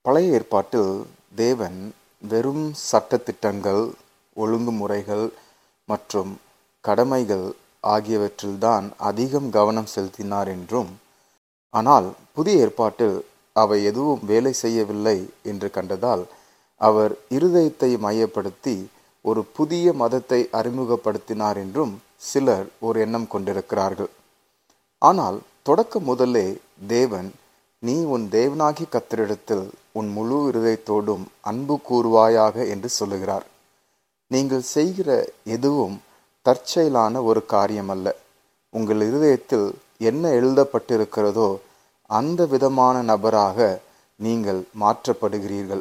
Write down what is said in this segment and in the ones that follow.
பழைய ஏற்பாட்டில் தேவன் வெறும் சட்டத்திட்டங்கள் ஒழுங்குமுறைகள் மற்றும் கடமைகள் ஆகியவற்றில்தான் அதிகம் கவனம் செலுத்தினார் என்றும் ஆனால் புதிய ஏற்பாட்டில் அவை எதுவும் வேலை செய்யவில்லை என்று கண்டதால் அவர் இருதயத்தை மையப்படுத்தி ஒரு புதிய மதத்தை அறிமுகப்படுத்தினார் என்றும் சிலர் ஒரு எண்ணம் கொண்டிருக்கிறார்கள் ஆனால் தொடக்க முதலே தேவன் நீ உன் தேவனாகி கத்தரிடத்தில் உன் முழு இருதயத்தோடும் அன்பு கூறுவாயாக என்று சொல்லுகிறார் நீங்கள் செய்கிற எதுவும் தற்செயலான ஒரு காரியம் அல்ல உங்கள் இருதயத்தில் என்ன எழுதப்பட்டிருக்கிறதோ அந்த விதமான நபராக நீங்கள் மாற்றப்படுகிறீர்கள்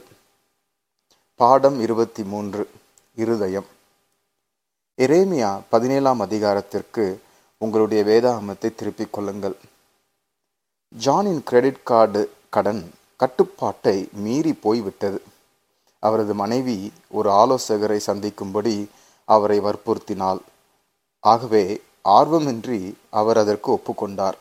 பாடம் இருபத்தி மூன்று இருதயம் எரேமியா பதினேழாம் அதிகாரத்திற்கு உங்களுடைய வேதாகமத்தை திருப்பிக் கொள்ளுங்கள் ஜானின் கிரெடிட் கார்டு கடன் கட்டுப்பாட்டை மீறி போய்விட்டது அவரது மனைவி ஒரு ஆலோசகரை சந்திக்கும்படி அவரை வற்புறுத்தினாள் ஆகவே ஆர்வமின்றி அவர் அதற்கு ஒப்புக்கொண்டார்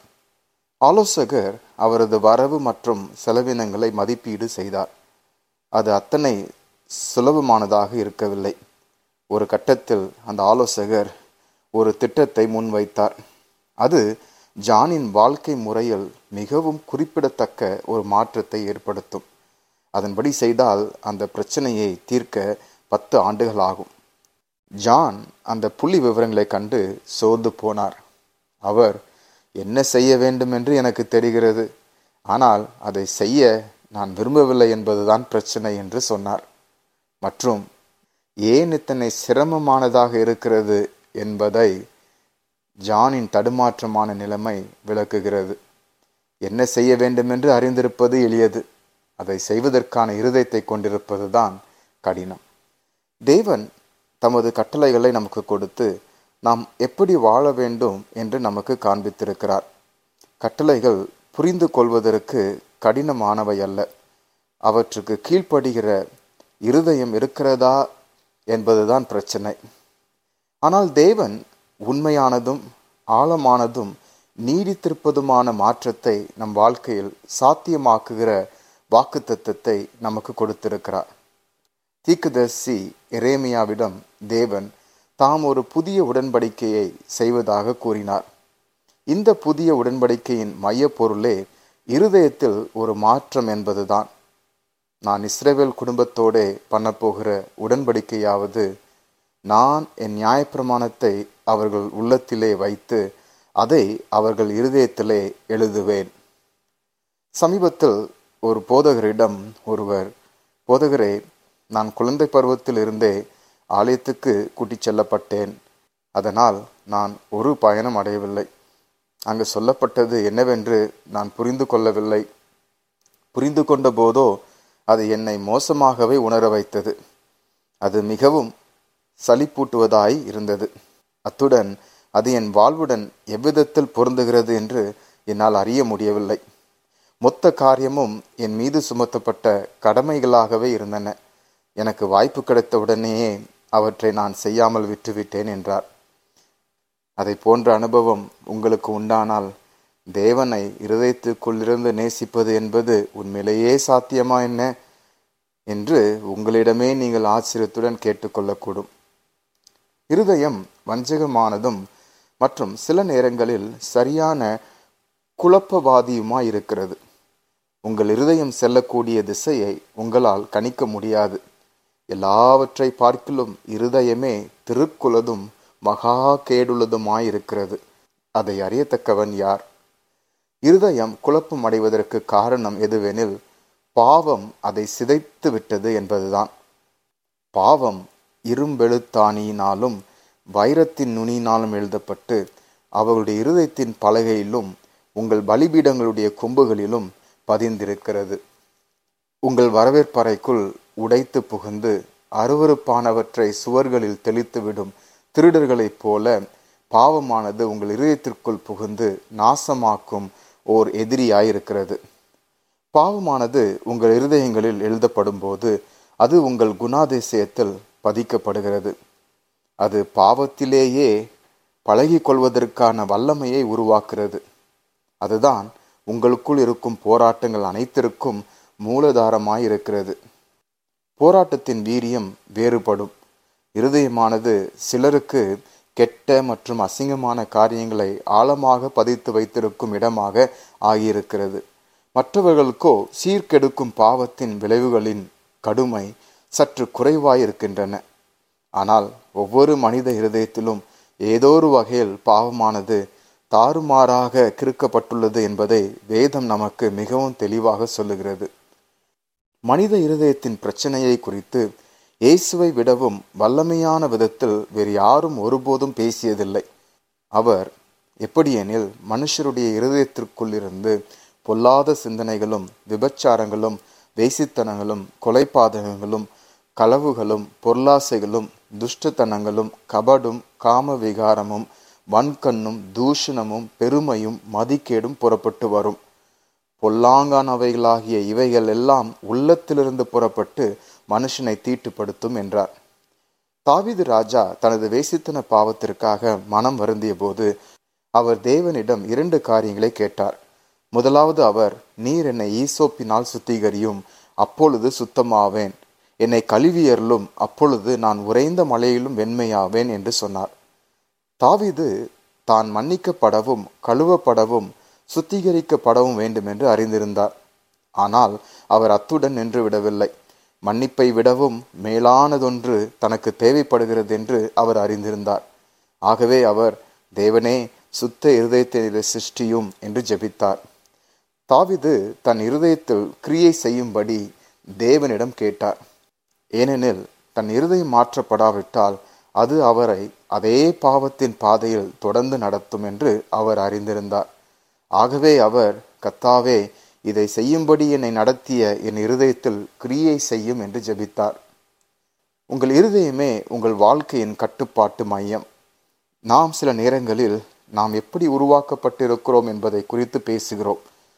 ஆலோசகர் அவரது வரவு மற்றும் செலவினங்களை மதிப்பீடு செய்தார் அது அத்தனை சுலபமானதாக இருக்கவில்லை ஒரு கட்டத்தில் அந்த ஆலோசகர் ஒரு திட்டத்தை முன்வைத்தார் அது ஜானின் வாழ்க்கை முறையில் மிகவும் குறிப்பிடத்தக்க ஒரு மாற்றத்தை ஏற்படுத்தும் அதன்படி செய்தால் அந்த பிரச்சனையை தீர்க்க பத்து ஆண்டுகள் ஆகும் ஜான் அந்த புள்ளி விவரங்களை கண்டு சோர்ந்து போனார் அவர் என்ன செய்ய வேண்டும் என்று எனக்கு தெரிகிறது ஆனால் அதை செய்ய நான் விரும்பவில்லை என்பதுதான் பிரச்சனை என்று சொன்னார் மற்றும் ஏன் இத்தனை சிரமமானதாக இருக்கிறது என்பதை ஜானின் தடுமாற்றமான நிலைமை விளக்குகிறது என்ன செய்ய வேண்டும் என்று அறிந்திருப்பது எளியது அதை செய்வதற்கான இருதயத்தை கொண்டிருப்பதுதான் கடினம் தேவன் தமது கட்டளைகளை நமக்கு கொடுத்து நாம் எப்படி வாழ வேண்டும் என்று நமக்கு காண்பித்திருக்கிறார் கட்டளைகள் புரிந்து கொள்வதற்கு கடினமானவை அல்ல அவற்றுக்கு கீழ்ப்படுகிற இருதயம் இருக்கிறதா என்பதுதான் பிரச்சனை ஆனால் தேவன் உண்மையானதும் ஆழமானதும் நீடித்திருப்பதுமான மாற்றத்தை நம் வாழ்க்கையில் சாத்தியமாக்குகிற வாக்கு தத்துவத்தை நமக்கு கொடுத்திருக்கிறார் தீக்குதர்சி எரேமியாவிடம் தேவன் தாம் ஒரு புதிய உடன்படிக்கையை செய்வதாக கூறினார் இந்த புதிய உடன்படிக்கையின் மைய பொருளே இருதயத்தில் ஒரு மாற்றம் என்பதுதான் நான் இஸ்ரேவேல் குடும்பத்தோடே பண்ணப்போகிற உடன்படிக்கையாவது நான் என் நியாயப்பிரமாணத்தை அவர்கள் உள்ளத்திலே வைத்து அதை அவர்கள் இருதயத்திலே எழுதுவேன் சமீபத்தில் ஒரு போதகரிடம் ஒருவர் போதகரே நான் குழந்தை பருவத்தில் இருந்தே ஆலயத்துக்கு கூட்டிச் செல்லப்பட்டேன் அதனால் நான் ஒரு பயணம் அடையவில்லை அங்கு சொல்லப்பட்டது என்னவென்று நான் புரிந்து கொள்ளவில்லை புரிந்து கொண்ட போதோ அது என்னை மோசமாகவே உணர வைத்தது அது மிகவும் சலிப்பூட்டுவதாய் இருந்தது அத்துடன் அது என் வாழ்வுடன் எவ்விதத்தில் பொருந்துகிறது என்று என்னால் அறிய முடியவில்லை மொத்த காரியமும் என் மீது சுமத்தப்பட்ட கடமைகளாகவே இருந்தன எனக்கு வாய்ப்பு கிடைத்த உடனேயே அவற்றை நான் செய்யாமல் விட்டுவிட்டேன் என்றார் அதை போன்ற அனுபவம் உங்களுக்கு உண்டானால் தேவனை இருதயத்துக்குள்ளிருந்து நேசிப்பது என்பது உண்மையிலேயே சாத்தியமா என்ன என்று உங்களிடமே நீங்கள் ஆச்சரியத்துடன் கேட்டுக்கொள்ளக்கூடும் இருதயம் வஞ்சகமானதும் மற்றும் சில நேரங்களில் சரியான குழப்பவாதியுமாய் இருக்கிறது உங்கள் இருதயம் செல்லக்கூடிய திசையை உங்களால் கணிக்க முடியாது எல்லாவற்றை பார்க்கிலும் இருதயமே திருக்குலதும் மகா கேடுள்ளதுமாயிருக்கிறது அதை அறியத்தக்கவன் யார் இருதயம் குழப்பம் அடைவதற்கு காரணம் எதுவெனில் பாவம் அதை சிதைத்து விட்டது என்பதுதான் பாவம் இரும்பெழுத்தாணியினாலும் வைரத்தின் நுனியினாலும் எழுதப்பட்டு அவர்களுடைய இருதயத்தின் பலகையிலும் உங்கள் பலிபீடங்களுடைய கொம்புகளிலும் பதிந்திருக்கிறது உங்கள் வரவேற்பறைக்குள் உடைத்து புகுந்து அருவறுப்பானவற்றை சுவர்களில் தெளித்துவிடும் திருடர்களைப் போல பாவமானது உங்கள் இதயத்திற்குள் புகுந்து நாசமாக்கும் ஓர் எதிரியாயிருக்கிறது பாவமானது உங்கள் இருதயங்களில் எழுதப்படும் போது அது உங்கள் குணாதிசயத்தில் பதிக்கப்படுகிறது அது பாவத்திலேயே பழகிக் கொள்வதற்கான வல்லமையை உருவாக்குறது அதுதான் உங்களுக்குள் இருக்கும் போராட்டங்கள் அனைத்திற்கும் மூலதாரமாயிருக்கிறது போராட்டத்தின் வீரியம் வேறுபடும் இருதயமானது சிலருக்கு கெட்ட மற்றும் அசிங்கமான காரியங்களை ஆழமாக பதித்து வைத்திருக்கும் இடமாக ஆகியிருக்கிறது மற்றவர்களுக்கோ சீர்கெடுக்கும் பாவத்தின் விளைவுகளின் கடுமை சற்று குறைவாயிருக்கின்றன ஆனால் ஒவ்வொரு மனித இருதயத்திலும் ஏதோரு வகையில் பாவமானது தாறுமாறாக கிறுக்கப்பட்டுள்ளது என்பதை வேதம் நமக்கு மிகவும் தெளிவாக சொல்லுகிறது மனித இருதயத்தின் பிரச்சனையை குறித்து இயேசுவை விடவும் வல்லமையான விதத்தில் வேறு யாரும் ஒருபோதும் பேசியதில்லை அவர் எப்படியெனில் மனுஷருடைய இருதயத்திற்குள்ளிருந்து பொல்லாத சிந்தனைகளும் விபச்சாரங்களும் வேசித்தனங்களும் கொலைபாதகங்களும் களவுகளும் பொருளாசைகளும் துஷ்டத்தனங்களும் கபடும் காம விகாரமும் வன்கண்ணும் தூஷணமும் பெருமையும் மதிக்கேடும் புறப்பட்டு வரும் பொல்லாங்கானவைகளாகிய இவைகள் எல்லாம் உள்ளத்திலிருந்து புறப்பட்டு மனுஷனை தீட்டுப்படுத்தும் என்றார் தாவிது ராஜா தனது வேசித்தன பாவத்திற்காக மனம் வருந்திய போது அவர் தேவனிடம் இரண்டு காரியங்களை கேட்டார் முதலாவது அவர் நீர் என்னை ஈசோப்பினால் சுத்திகரியும் அப்பொழுது சுத்தமாவேன் என்னை கழுவியர்களும் அப்பொழுது நான் உறைந்த மலையிலும் வெண்மையாவேன் என்று சொன்னார் தாவிது தான் மன்னிக்கப்படவும் கழுவப்படவும் சுத்திகரிக்கப்படவும் வேண்டும் என்று அறிந்திருந்தார் ஆனால் அவர் அத்துடன் நின்று விடவில்லை மன்னிப்பை விடவும் மேலானதொன்று தனக்கு தேவைப்படுகிறது என்று அவர் அறிந்திருந்தார் ஆகவே அவர் தேவனே சுத்த இருதயத்தை சிருஷ்டியும் என்று ஜெபித்தார் தாவிது தன் இருதயத்தில் கிரியை செய்யும்படி தேவனிடம் கேட்டார் ஏனெனில் தன் இருதயம் மாற்றப்படாவிட்டால் அது அவரை அதே பாவத்தின் பாதையில் தொடர்ந்து நடத்தும் என்று அவர் அறிந்திருந்தார் ஆகவே அவர் கத்தாவே இதை செய்யும்படி என்னை நடத்திய என் இருதயத்தில் கிரியை செய்யும் என்று ஜெபித்தார் உங்கள் இருதயமே உங்கள் வாழ்க்கையின் கட்டுப்பாட்டு மையம் நாம் சில நேரங்களில் நாம் எப்படி உருவாக்கப்பட்டிருக்கிறோம் என்பதை குறித்து பேசுகிறோம்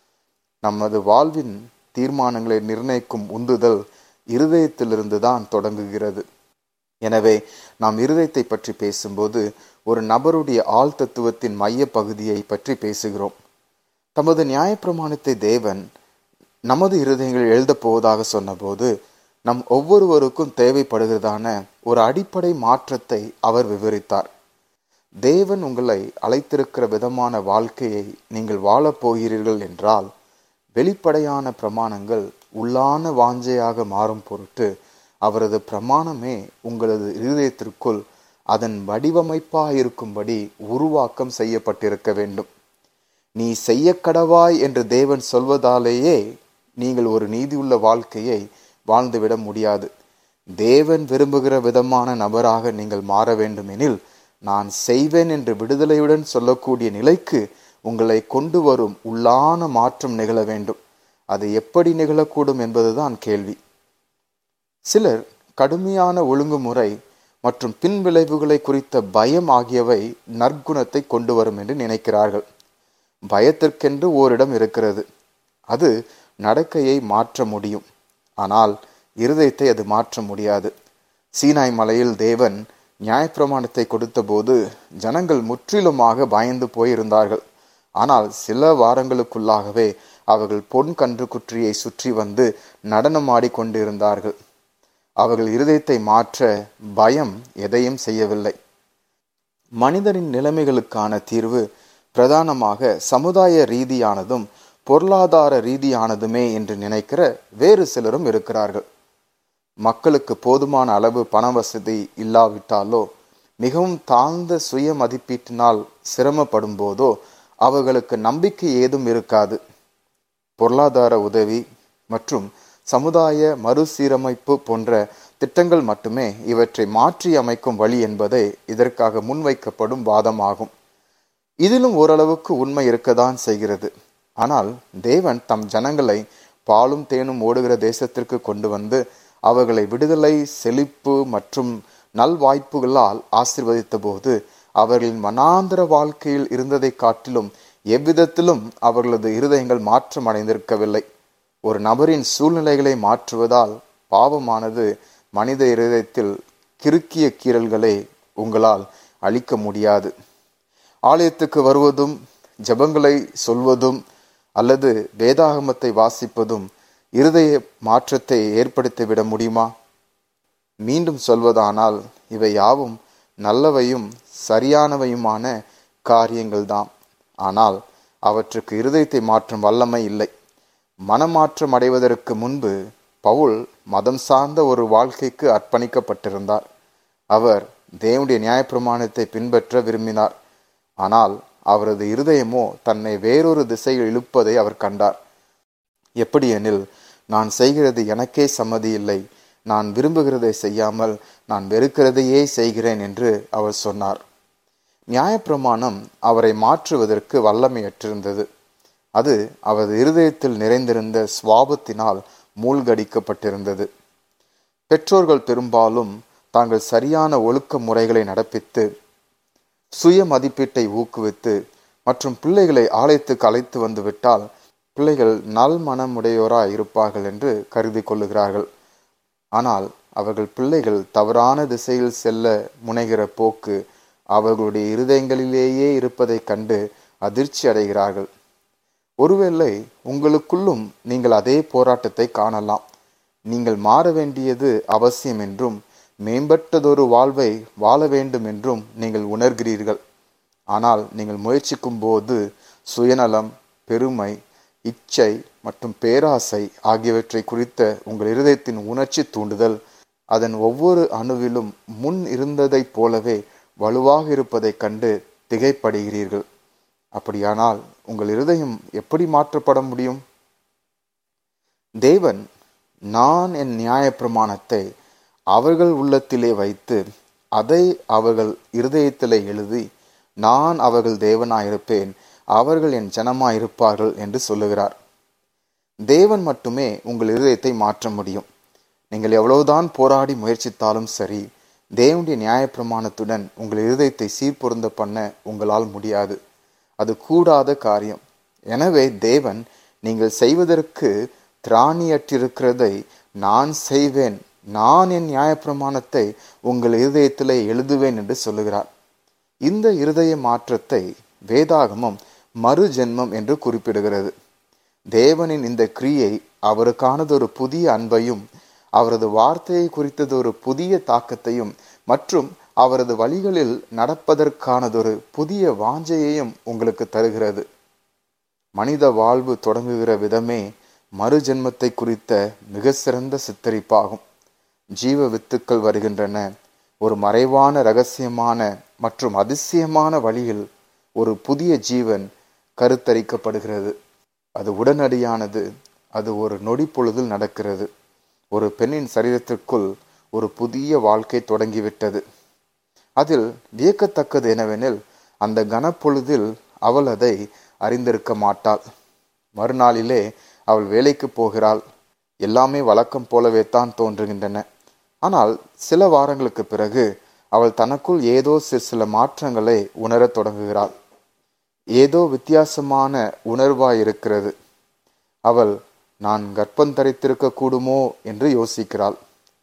நமது வாழ்வின் தீர்மானங்களை நிர்ணயிக்கும் உந்துதல் இருதயத்திலிருந்து தான் தொடங்குகிறது எனவே நாம் இருதயத்தை பற்றி பேசும்போது ஒரு நபருடைய ஆள் தத்துவத்தின் மைய பகுதியை பற்றி பேசுகிறோம் தமது நியாயப்பிரமாணத்தை தேவன் நமது இருதயங்கள் எழுதப் போவதாக சொன்னபோது நம் ஒவ்வொருவருக்கும் தேவைப்படுகிறதான ஒரு அடிப்படை மாற்றத்தை அவர் விவரித்தார் தேவன் உங்களை அழைத்திருக்கிற விதமான வாழ்க்கையை நீங்கள் வாழப் போகிறீர்கள் என்றால் வெளிப்படையான பிரமாணங்கள் உள்ளான வாஞ்சையாக மாறும் பொருட்டு அவரது பிரமாணமே உங்களது இருதயத்திற்குள் அதன் வடிவமைப்பாயிருக்கும்படி உருவாக்கம் செய்யப்பட்டிருக்க வேண்டும் நீ செய்ய கடவாய் என்று தேவன் சொல்வதாலேயே நீங்கள் ஒரு நீதியுள்ள வாழ்க்கையை வாழ்ந்துவிட முடியாது தேவன் விரும்புகிற விதமான நபராக நீங்கள் மாற வேண்டுமெனில் நான் செய்வேன் என்று விடுதலையுடன் சொல்லக்கூடிய நிலைக்கு உங்களை கொண்டு வரும் உள்ளான மாற்றம் நிகழ வேண்டும் அது எப்படி நிகழக்கூடும் என்பதுதான் கேள்வி சிலர் கடுமையான ஒழுங்குமுறை மற்றும் பின்விளைவுகளை குறித்த பயம் ஆகியவை நற்குணத்தை கொண்டு வரும் என்று நினைக்கிறார்கள் பயத்திற்கென்று ஓரிடம் இருக்கிறது அது நடக்கையை மாற்ற முடியும் ஆனால் இருதயத்தை அது மாற்ற முடியாது சீனாய் மலையில் தேவன் நியாயப்பிரமாணத்தை கொடுத்தபோது ஜனங்கள் முற்றிலுமாக பயந்து போயிருந்தார்கள் ஆனால் சில வாரங்களுக்குள்ளாகவே அவர்கள் பொன் கன்று குற்றியை சுற்றி வந்து நடனமாடி கொண்டிருந்தார்கள் அவர்கள் இருதயத்தை மாற்ற பயம் எதையும் செய்யவில்லை மனிதனின் நிலைமைகளுக்கான தீர்வு பிரதானமாக சமுதாய ரீதியானதும் பொருளாதார ரீதியானதுமே என்று நினைக்கிற வேறு சிலரும் இருக்கிறார்கள் மக்களுக்கு போதுமான அளவு பண வசதி இல்லாவிட்டாலோ மிகவும் தாழ்ந்த சுய மதிப்பீட்டினால் சிரமப்படும் போதோ அவர்களுக்கு நம்பிக்கை ஏதும் இருக்காது பொருளாதார உதவி மற்றும் சமுதாய மறுசீரமைப்பு போன்ற திட்டங்கள் மட்டுமே இவற்றை மாற்றி அமைக்கும் வழி என்பதே இதற்காக முன்வைக்கப்படும் வாதமாகும் இதிலும் ஓரளவுக்கு உண்மை இருக்கத்தான் செய்கிறது ஆனால் தேவன் தம் ஜனங்களை பாலும் தேனும் ஓடுகிற தேசத்திற்கு கொண்டு வந்து அவர்களை விடுதலை செழிப்பு மற்றும் நல்வாய்ப்புகளால் ஆசிர்வதித்த போது அவர்களின் மனாந்திர வாழ்க்கையில் இருந்ததை காட்டிலும் எவ்விதத்திலும் அவர்களது இருதயங்கள் மாற்றம் அடைந்திருக்கவில்லை ஒரு நபரின் சூழ்நிலைகளை மாற்றுவதால் பாவமானது மனித இருதயத்தில் கிறுக்கிய கீறல்களை உங்களால் அழிக்க முடியாது ஆலயத்துக்கு வருவதும் ஜபங்களை சொல்வதும் அல்லது வேதாகமத்தை வாசிப்பதும் இருதய மாற்றத்தை ஏற்படுத்திவிட முடியுமா மீண்டும் சொல்வதானால் இவை யாவும் நல்லவையும் சரியானவையுமான காரியங்கள்தாம் ஆனால் அவற்றுக்கு இருதயத்தை மாற்றும் வல்லமை இல்லை மனமாற்றம் அடைவதற்கு முன்பு பவுல் மதம் சார்ந்த ஒரு வாழ்க்கைக்கு அர்ப்பணிக்கப்பட்டிருந்தார் அவர் தேவனுடைய நியாயப்பிரமாணத்தை பின்பற்ற விரும்பினார் ஆனால் அவரது இருதயமோ தன்னை வேறொரு திசையில் இழுப்பதை அவர் கண்டார் எப்படியெனில் நான் செய்கிறது எனக்கே சம்மதி இல்லை நான் விரும்புகிறதை செய்யாமல் நான் வெறுக்கிறதையே செய்கிறேன் என்று அவர் சொன்னார் நியாயப்பிரமாணம் அவரை மாற்றுவதற்கு வல்லமையற்றிருந்தது அது அவரது இருதயத்தில் நிறைந்திருந்த சுவாபத்தினால் மூழ்கடிக்கப்பட்டிருந்தது பெற்றோர்கள் பெரும்பாலும் தாங்கள் சரியான ஒழுக்க முறைகளை நடப்பித்து சுய மதிப்பீட்டை ஊக்குவித்து மற்றும் பிள்ளைகளை ஆலயத்துக்கு அழைத்து வந்து விட்டால் பிள்ளைகள் நல் மனமுடையோராய் இருப்பார்கள் என்று கருதி கொள்ளுகிறார்கள் ஆனால் அவர்கள் பிள்ளைகள் தவறான திசையில் செல்ல முனைகிற போக்கு அவர்களுடைய இருதயங்களிலேயே இருப்பதைக் கண்டு அதிர்ச்சி அடைகிறார்கள் ஒருவேளை உங்களுக்குள்ளும் நீங்கள் அதே போராட்டத்தை காணலாம் நீங்கள் மாற வேண்டியது அவசியம் என்றும் மேம்பட்டதொரு வாழ்வை வாழ வேண்டும் என்றும் நீங்கள் உணர்கிறீர்கள் ஆனால் நீங்கள் முயற்சிக்கும் போது சுயநலம் பெருமை இச்சை மற்றும் பேராசை ஆகியவற்றை குறித்த உங்கள் இருதயத்தின் உணர்ச்சி தூண்டுதல் அதன் ஒவ்வொரு அணுவிலும் முன் இருந்ததைப் போலவே வலுவாக இருப்பதைக் கண்டு திகைப்படுகிறீர்கள் அப்படியானால் உங்கள் இருதயம் எப்படி மாற்றப்பட முடியும் தேவன் நான் என் நியாயப்பிரமாணத்தை அவர்கள் உள்ளத்திலே வைத்து அதை அவர்கள் இருதயத்திலே எழுதி நான் அவர்கள் தேவனாயிருப்பேன் அவர்கள் என் ஜனமாயிருப்பார்கள் என்று சொல்லுகிறார் தேவன் மட்டுமே உங்கள் இருதயத்தை மாற்ற முடியும் நீங்கள் எவ்வளவுதான் போராடி முயற்சித்தாலும் சரி தேவனுடைய நியாயப்பிரமாணத்துடன் உங்கள் இருதயத்தை சீர்பொருந்த பண்ண உங்களால் முடியாது அது கூடாத காரியம் எனவே தேவன் நீங்கள் செய்வதற்கு திராணியற்றிருக்கிறதை நான் செய்வேன் நான் என் நியாயப்பிரமாணத்தை உங்கள் இருதயத்திலே எழுதுவேன் என்று சொல்லுகிறார் இந்த இருதய மாற்றத்தை வேதாகமம் மறு ஜென்மம் என்று குறிப்பிடுகிறது தேவனின் இந்த கிரியை அவருக்கானதொரு புதிய அன்பையும் அவரது வார்த்தையை குறித்ததொரு புதிய தாக்கத்தையும் மற்றும் அவரது வழிகளில் நடப்பதற்கானதொரு புதிய வாஞ்சையையும் உங்களுக்கு தருகிறது மனித வாழ்வு தொடங்குகிற விதமே மறு ஜென்மத்தை குறித்த மிக சிறந்த சித்தரிப்பாகும் ஜீவ வித்துக்கள் வருகின்றன ஒரு மறைவான ரகசியமான மற்றும் அதிசயமான வழியில் ஒரு புதிய ஜீவன் கருத்தரிக்கப்படுகிறது அது உடனடியானது அது ஒரு நொடி பொழுதில் நடக்கிறது ஒரு பெண்ணின் சரீரத்திற்குள் ஒரு புதிய வாழ்க்கை தொடங்கிவிட்டது அதில் வியக்கத்தக்கது என்னவெனில் அந்த கனப்பொழுதில் அவள் அதை அறிந்திருக்க மாட்டாள் மறுநாளிலே அவள் வேலைக்கு போகிறாள் எல்லாமே வழக்கம் போலவே தான் தோன்றுகின்றன ஆனால் சில வாரங்களுக்கு பிறகு அவள் தனக்குள் ஏதோ சில மாற்றங்களை உணரத் தொடங்குகிறாள் ஏதோ வித்தியாசமான உணர்வாய் இருக்கிறது அவள் நான் கர்ப்பம் தரித்திருக்க கூடுமோ என்று யோசிக்கிறாள்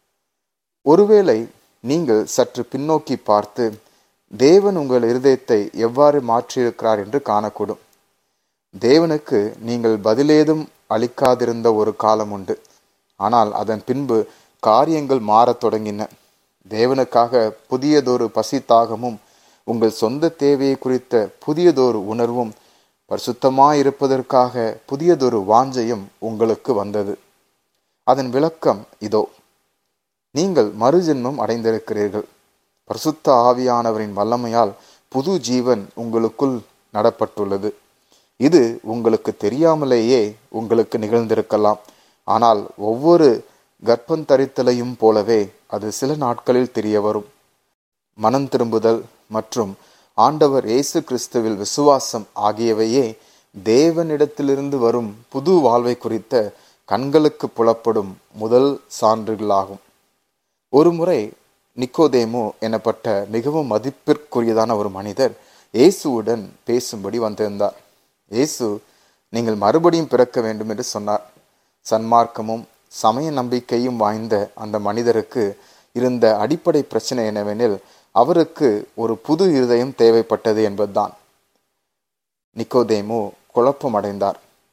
ஒருவேளை நீங்கள் சற்று பின்னோக்கி பார்த்து தேவன் உங்கள் இருதயத்தை எவ்வாறு மாற்றியிருக்கிறார் என்று காணக்கூடும் தேவனுக்கு நீங்கள் பதிலேதும் அளிக்காதிருந்த ஒரு காலம் உண்டு ஆனால் அதன் பின்பு காரியங்கள் மாறத் தொடங்கின தேவனுக்காக புதியதொரு பசி தாகமும் உங்கள் சொந்த தேவையை குறித்த புதியதொரு உணர்வும் பரிசுத்தமாயிருப்பதற்காக புதியதொரு வாஞ்சையும் உங்களுக்கு வந்தது அதன் விளக்கம் இதோ நீங்கள் மறுஜென்மம் அடைந்திருக்கிறீர்கள் பரிசுத்த ஆவியானவரின் வல்லமையால் புது ஜீவன் உங்களுக்குள் நடப்பட்டுள்ளது இது உங்களுக்கு தெரியாமலேயே உங்களுக்கு நிகழ்ந்திருக்கலாம் ஆனால் ஒவ்வொரு கர்ப்பம் தரித்தலையும் போலவே அது சில நாட்களில் தெரிய வரும் மனம் திரும்புதல் மற்றும் ஆண்டவர் இயேசு கிறிஸ்துவில் விசுவாசம் ஆகியவையே தேவனிடத்திலிருந்து வரும் புது வாழ்வை குறித்த கண்களுக்கு புலப்படும் முதல் சான்றுகளாகும் ஒருமுறை நிக்கோதேமு எனப்பட்ட மிகவும் மதிப்பிற்குரியதான ஒரு மனிதர் இயேசுவுடன் பேசும்படி வந்திருந்தார் இயேசு நீங்கள் மறுபடியும் பிறக்க வேண்டும் என்று சொன்னார் சன்மார்க்கமும் சமய நம்பிக்கையும் வாய்ந்த அந்த மனிதருக்கு இருந்த அடிப்படை பிரச்சனை என்னவெனில் அவருக்கு ஒரு புது இருதயம் தேவைப்பட்டது என்பதுதான் நிக்கோதேமு குழப்பம் அடைந்தார்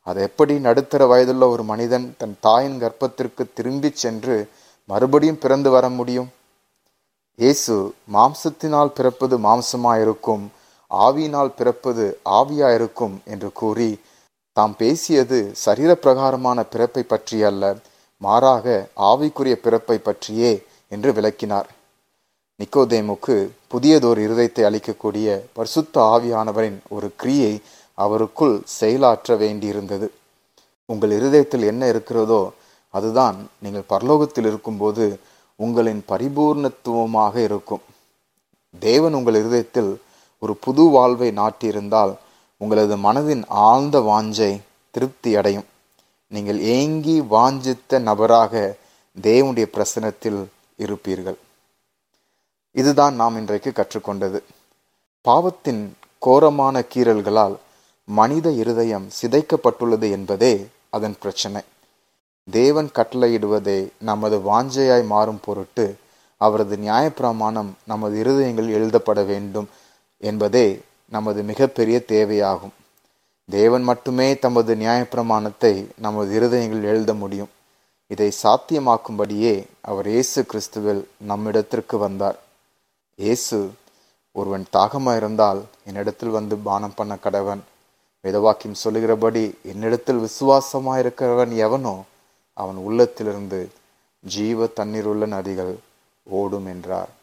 அது எப்படி நடுத்தர வயதுள்ள ஒரு மனிதன் தன் தாயின் கர்ப்பத்திற்கு திரும்பிச் சென்று மறுபடியும் பிறந்து வர முடியும் இயேசு மாம்சத்தினால் பிறப்பது மாம்சமாயிருக்கும் ஆவியினால் பிறப்பது ஆவியாயிருக்கும் என்று கூறி தாம் பேசியது சரீர பிரகாரமான பிறப்பை பற்றி அல்ல மாறாக ஆவிக்குரிய பிறப்பை பற்றியே என்று விளக்கினார் நிக்கோதேமுக்கு புதியதொரு இருதயத்தை அளிக்கக்கூடிய பரிசுத்த ஆவியானவரின் ஒரு கிரியை அவருக்குள் செயலாற்ற வேண்டியிருந்தது உங்கள் இருதயத்தில் என்ன இருக்கிறதோ அதுதான் நீங்கள் பரலோகத்தில் இருக்கும்போது உங்களின் பரிபூர்ணத்துவமாக இருக்கும் தேவன் உங்கள் இருதயத்தில் ஒரு புது வாழ்வை நாட்டியிருந்தால் உங்களது மனதின் ஆழ்ந்த வாஞ்சை திருப்தி அடையும் நீங்கள் ஏங்கி வாஞ்சித்த நபராக தேவனுடைய பிரசனத்தில் இருப்பீர்கள் இதுதான் நாம் இன்றைக்கு கற்றுக்கொண்டது பாவத்தின் கோரமான கீறல்களால் மனித இருதயம் சிதைக்கப்பட்டுள்ளது என்பதே அதன் பிரச்சனை தேவன் கட்டளையிடுவதே நமது வாஞ்சையாய் மாறும் பொருட்டு அவரது நியாயப்பிரமாணம் நமது இருதயங்களில் எழுதப்பட வேண்டும் என்பதே நமது மிகப்பெரிய தேவையாகும் தேவன் மட்டுமே தமது நியாயப்பிரமாணத்தை நமது இருதயங்களில் எழுத முடியும் இதை சாத்தியமாக்கும்படியே அவர் இயேசு கிறிஸ்துவில் நம்மிடத்திற்கு வந்தார் இயேசு ஒருவன் தாகமாயிருந்தால் என்னிடத்தில் வந்து பானம் பண்ண கடவன் வேதவாக்கியம் சொல்லுகிறபடி என்னிடத்தில் விசுவாசமாயிருக்கிறவன் எவனோ அவன் உள்ளத்திலிருந்து ஜீவ தண்ணீருள்ள நதிகள் ஓடும் என்றார்